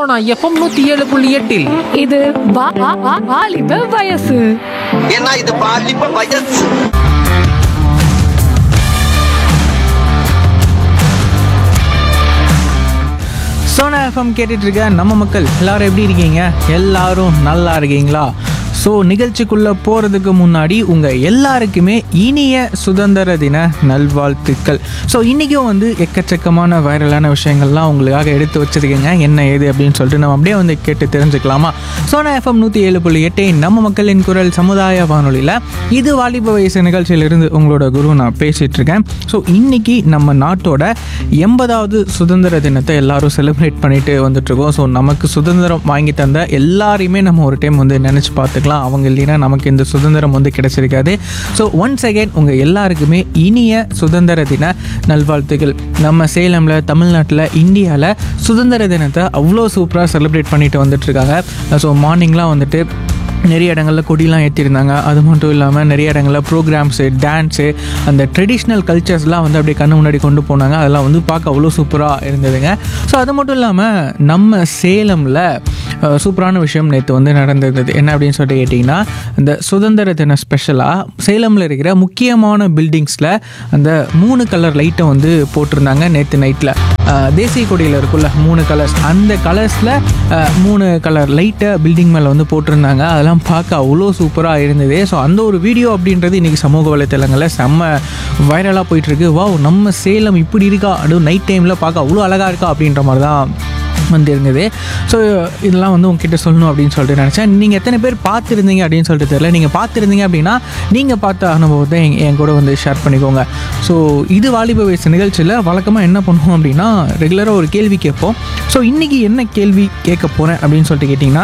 Sona FM நூத்தி ஏழு புள்ளி எட்டில் இது வா- வா- வா- வாலிப வயசு ஏன்னா இது பாலிப்ப வயசு சோனா எஃப்எம் கேட்டுட்டு இருக்க நம்ம மக்கள் எல்லாரும் எப்படி இருக்கீங்க எல்லாரும் நல்லா இருக்கீங்களா ஸோ நிகழ்ச்சிக்குள்ளே போகிறதுக்கு முன்னாடி உங்கள் எல்லாருக்குமே இனிய சுதந்திர தின நல்வாழ்த்துக்கள் ஸோ இன்றைக்கும் வந்து எக்கச்சக்கமான வைரலான விஷயங்கள்லாம் உங்களுக்காக எடுத்து வச்சிருக்கீங்க என்ன ஏது அப்படின்னு சொல்லிட்டு நம்ம அப்படியே வந்து கேட்டு தெரிஞ்சுக்கலாமா சோனா எஃப்எம் நூற்றி ஏழு புள்ளி எட்டு நம்ம மக்களின் குரல் சமுதாய வானொலியில் இது வாலிப வயசு நிகழ்ச்சியிலிருந்து உங்களோட குரு நான் பேசிகிட்டு இருக்கேன் ஸோ இன்னைக்கு நம்ம நாட்டோட எண்பதாவது சுதந்திர தினத்தை எல்லாரும் செலிப்ரேட் பண்ணிட்டு வந்துட்டு இருக்கோம் ஸோ நமக்கு சுதந்திரம் வாங்கி தந்த எல்லாரையுமே நம்ம ஒரு டைம் வந்து நினச்சி பார்த்துக்கலாம் அவங்க இல்லைன்னா நமக்கு இந்த சுதந்திரம் வந்து கிடைச்சிருக்காது ஸோ ஒன்ஸ் அகைன் உங்கள் எல்லாருக்குமே இனிய சுதந்திர தின நல்வாழ்த்துக்கள் நம்ம சேலமில் தமிழ்நாட்டில் இந்தியாவில் சுதந்திர தினத்தை அவ்வளோ சூப்பராக செலிப்ரேட் பண்ணிட்டு வந்துட்டு இருக்காங்க ஸோ மார்னிங்லாம் வந்துட்டு நிறைய இடங்களில் கொடிலாம் ஏற்றிருந்தாங்க அது மட்டும் இல்லாமல் நிறைய இடங்களில் ப்ரோக்ராம்ஸு டான்ஸு அந்த ட்ரெடிஷ்னல் கல்ச்சர்ஸ்லாம் வந்து அப்படியே கண்ணு முன்னாடி கொண்டு போனாங்க அதெல்லாம் வந்து பார்க்க அவ்வளோ சூப்பராக இருந்ததுங்க ஸோ அது மட்டும் இல்லாமல் நம்ம சேலமில் அஹ், சூப்பரான விஷயம் நேற்று வந்து நடந்தது என்ன அப்படின்னு சொல்லிட்டு கேட்டிங்கன்னா இந்த சுதந்திர தின ஸ்பெஷலாக சேலமில் இருக்கிற முக்கியமான பில்டிங்ஸில் அந்த மூணு கலர் லைட்டை வந்து போட்டிருந்தாங்க நேற்று நைட்டில் தேசிய கொடியில் இருக்குல்ல மூணு கலர்ஸ் அந்த கலர்ஸில் மூணு கலர் லைட்டை பில்டிங் மேலே வந்து போட்டிருந்தாங்க அதெல்லாம் பார்க்க அவ்வளோ சூப்பராக இருந்தது ஸோ அந்த ஒரு வீடியோ அப்படின்றது இன்றைக்கி சமூக வலைத்தளங்களில் செம்ம வைரலாக போயிட்டுருக்கு வாவ் நம்ம சேலம் இப்படி இருக்கா அதுவும் நைட் டைமில் பார்க்க அவ்வளோ அழகாக இருக்கா அப்படின்ற மாதிரி தான் வந்து இருந்தது ஸோ இதெல்லாம் வந்து உங்ககிட்ட சொல்லணும் அப்படின்னு சொல்லிட்டு நினச்சேன் நீங்கள் எத்தனை பேர் பார்த்துருந்தீங்க அப்படின்னு சொல்லிட்டு தெரியல நீங்கள் பார்த்துருந்தீங்க அப்படின்னா நீங்கள் பார்த்த அனுபவத்தை என் என் கூட வந்து ஷேர் பண்ணிக்கோங்க ஸோ இது வாலிப வயசு நிகழ்ச்சியில் வழக்கமாக என்ன பண்ணுவோம் அப்படின்னா ரெகுலராக ஒரு கேள்வி கேட்போம் ஸோ இன்றைக்கி என்ன கேள்வி கேட்க போகிறேன் அப்படின்னு சொல்லிட்டு கேட்டிங்கன்னா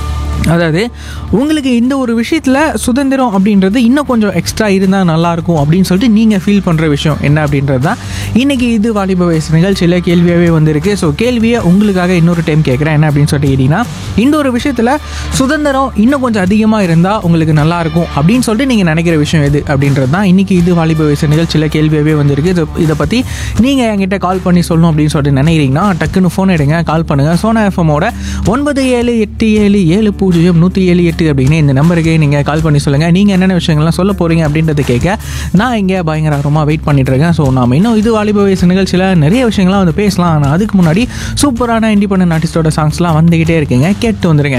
அதாவது உங்களுக்கு இந்த ஒரு விஷயத்தில் சுதந்திரம் அப்படின்றது இன்னும் கொஞ்சம் எக்ஸ்ட்ரா இருந்தால் நல்லாயிருக்கும் அப்படின்னு சொல்லிட்டு நீங்கள் ஃபீல் பண்ணுற விஷயம் என்ன அப்படின்றது தான் இன்றைக்கி இது வாலிப வயசு நிகழ்ச்சியில் கேள்வியாகவே வந்திருக்கு ஸோ கேள்வியை உங்களுக்காக இன்னொரு டைம் கேட்குறேன் என்ன அப்படின்னு சொல்லிட்டு கேட்டிங்கன்னா இந்த ஒரு விஷயத்தில் சுதந்திரம் இன்னும் கொஞ்சம் அதிகமாக இருந்தால் உங்களுக்கு நல்லாயிருக்கும் அப்படின்னு சொல்லிட்டு நீங்கள் நினைக்கிற விஷயம் எது அப்படின்றது தான் இன்றைக்கி இது வாலிப வயசு நிகழ்ச்சியில் கேள்வியாகவே வந்திருக்கு இதை- இதை பற்றி நீங்கள் என்கிட்ட கால் பண்ணி சொல்லணும் அப்படின்னு சொல்லிட்டு நினைக்கிறீங்கன்னா டக்குன்னு ஃபோன் எடுங்க கால் பண்ணுங்கள் சோனா எஃப்எம்மோட ஒன்பது ஏழு எட்டு ஏழு ஏழு பூஜ்ஜியம் நூற்றி ஏழு எட்டு அப்படின்னு இந்த நம்பருக்கு நீங்கள் கால் பண்ணி சொல்லுங்கள் நீங்கள் என்னென்ன விஷயங்கள்லாம் சொல்ல போகிறீங்க அப்படின்றத கேட்க நான் இங்கே பயங்கர ஆர்வமாக வெயிட் பண்ணிட்டு இருக்கேன் ஸோ நாம இன்னும் இது வாலிப வயசு நிகழ்ச்சியில் நிறைய விஷயங்கள்லாம் வந்து பேசலாம் ஆனால் அதுக்கு முன்னாடி சூப்பரான இண்டிபெண்டன்ட் ஆர்டிஸ்டோட சாங்ஸ்லாம் வந்துக்கிட்டே இருக்குங்க கேட்டு வந்துருங்க